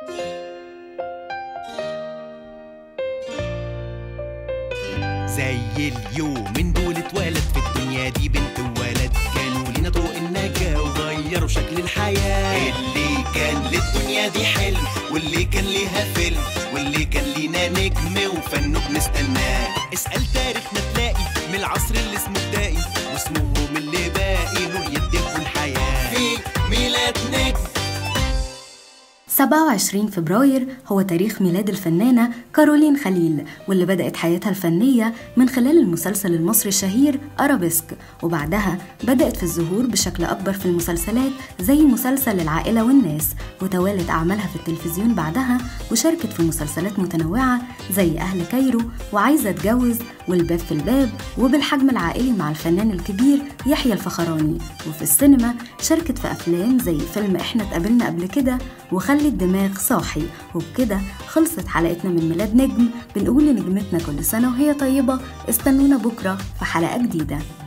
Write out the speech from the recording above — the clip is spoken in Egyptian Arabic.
زي اليوم من دول اتولد في الدنيا دي بنت وولد كانوا لينا طرق النجاة وغيروا شكل الحياة اللي كان للدنيا دي حلم واللي كان ليها فيلم واللي كان لينا نجم وفنه بنستناه اسأل تاريخنا تلاقي من العصر اللي اسمه بدائي واسمهم اللي باقي نور يديكوا الحياة في ميلاد نجم 27 فبراير هو تاريخ ميلاد الفنانة كارولين خليل واللي بدأت حياتها الفنية من خلال المسلسل المصري الشهير أرابيسك وبعدها بدأت في الظهور بشكل أكبر في المسلسلات زي مسلسل العائلة والناس وتوالت أعمالها في التلفزيون بعدها وشاركت في مسلسلات متنوعة زي أهل كايرو وعايزة أتجوز والباب في الباب وبالحجم العائلي مع الفنان الكبير يحيى الفخراني وفي السينما شاركت في أفلام زي فيلم إحنا اتقابلنا قبل كده وخلي الدماغ صاحي وبكده خلصت حلقتنا من ميلاد نجم بنقول لنجمتنا كل سنة وهي طيبة استنونا بكرة في حلقة جديدة